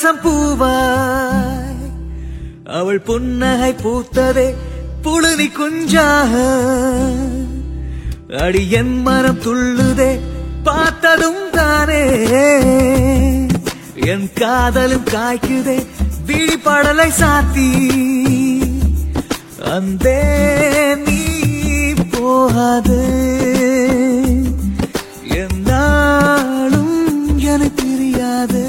பூவரசம் பூவாய் அவள் புன்னகை பூத்ததே புழுதி குஞ்சாக அடி என் மரம் துள்ளுதே பார்த்ததும் தானே என் காதலும் காய்க்குதே விழிப்படலை சாத்தி அந்தே நீ போகாது என்னாலும் எனக்கு தெரியாது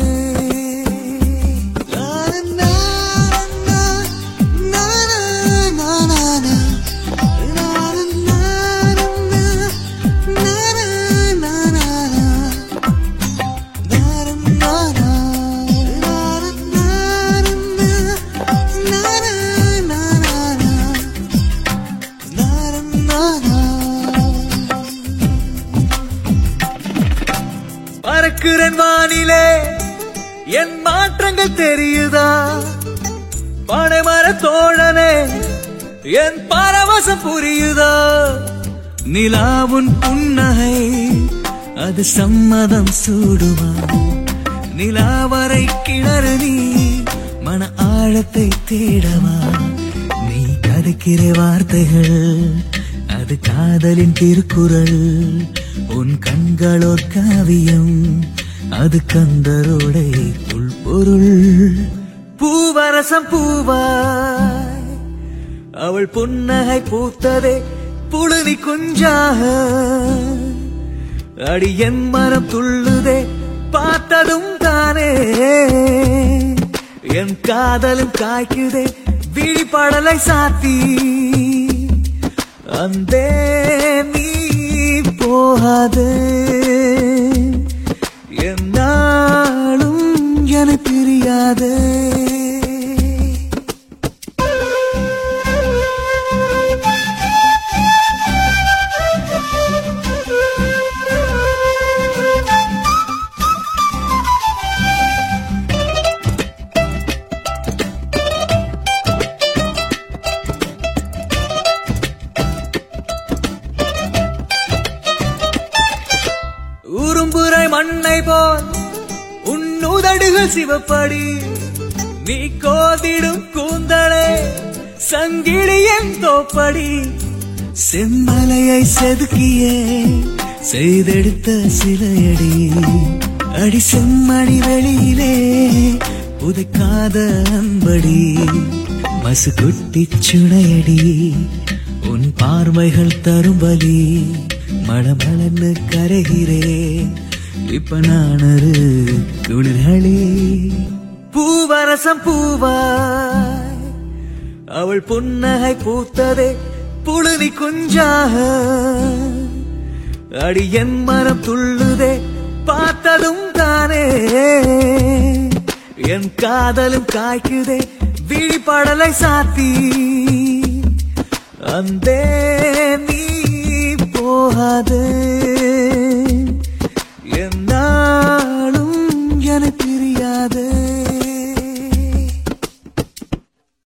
பறக்கிறேன் வானிலே என் மாற்றங்கள் தெரியுதா பனைமர தோழனே என் பரவசம் புரியுதா நிலாவுன் புன்னகை அது சம்மதம் சூடுமா நிலாவரை கிணறு நீ மன ஆழத்தை தேடவா நீ கதைக்கிற வார்த்தைகள் அது காதலின் திருக்குறள் உன் கண்களோர் காவியம் அது கந்தரோடை உள்பொருள் பூவரசம் பூவாய் அவள் புன்னகை பூத்ததே புழுதி குஞ்சாக அடி என் மரம் துள்ளுதே பார்த்ததும் தானே என் காதலும் காய்க்குதே விழிப்படலை சாத்தி அந்தே நீ போகாது என்னாலும் எனக்கு தெரியாது உரும்புரை மண்ணை போல் உன் உதடுகள் சிவப்படி நீ கோதிடும் கூந்தலே சங்கிலியன் தோப்படி செம்மலையை செதுக்கியே செய்தெடுத்த சிலையடி அடி செம்மணி வெளியிலே உதைக்காத அன்படி மசுகுட்டி சுனையடி உன் பார்வைகள் தரும்பலி மழமளன்னு கரைகிறேன் இப்ப நான் ஒரு குளிர்களே பூவரசம் பூவாய் அவள் புன்னகை பூத்ததே புழுதி குஞ்சாக அடி என் மரம் துள்ளுதே பார்த்ததும் தானே என் காதலும் காய்க்குதே விழிப்படலை சாத்தி அந்தே நீ போகாது